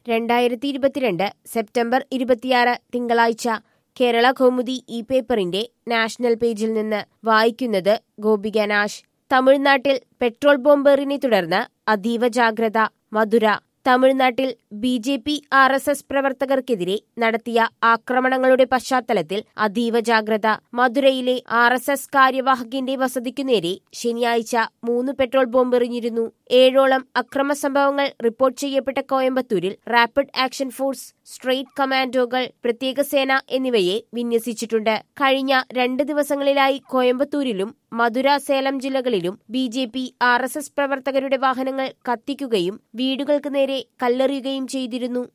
രണ്ടായിരത്തി ഇരുപത്തിരണ്ട് സെപ്റ്റംബർ ഇരുപത്തിയാറ് തിങ്കളാഴ്ച കേരള കൗമുദി ഈ പേപ്പറിന്റെ നാഷണൽ പേജിൽ നിന്ന് വായിക്കുന്നത് ഗോപിക നാശ് തമിഴ്നാട്ടിൽ പെട്രോൾ ബോംബേറിനെ തുടർന്ന് അതീവ ജാഗ്രത മധുര തമിഴ്നാട്ടിൽ B J P R S S പ്രവർത്തകർക്കെതിരെ നടത്തിയ ആക്രമണങ്ങളുടെ പശ്ചാത്തലത്തിൽ അതീവ ജാഗ്രത മധുരയിലെ ആർ എസ് എസ് കാര്യവാഹകന്റെ വസതിക്കു നേരെ ശനിയാഴ്ച മൂന്ന് പെട്രോൾ ബോംബെറിഞ്ഞിരുന്നു ഏഴോളം അക്രമ സംഭവങ്ങൾ റിപ്പോർട്ട് ചെയ്യപ്പെട്ട കോയമ്പത്തൂരിൽ റാപ്പിഡ് ആക്ഷൻ ഫോഴ്സ് സ്ട്രേറ്റ് കമാൻഡോകൾ പ്രത്യേക സേന എന്നിവയെ വിന്യസിച്ചിട്ടുണ്ട് കഴിഞ്ഞ രണ്ട് ദിവസങ്ങളിലായി കോയമ്പത്തൂരിലും മധുര സേലം ജില്ലകളിലും B J P R S S പ്രവർത്തകരുടെ വാഹനങ്ങൾ കത്തിക്കുകയും വീടുകൾക്ക് നേരെ കല്ലെറിയുകയും ചെയ്തിരുന്നു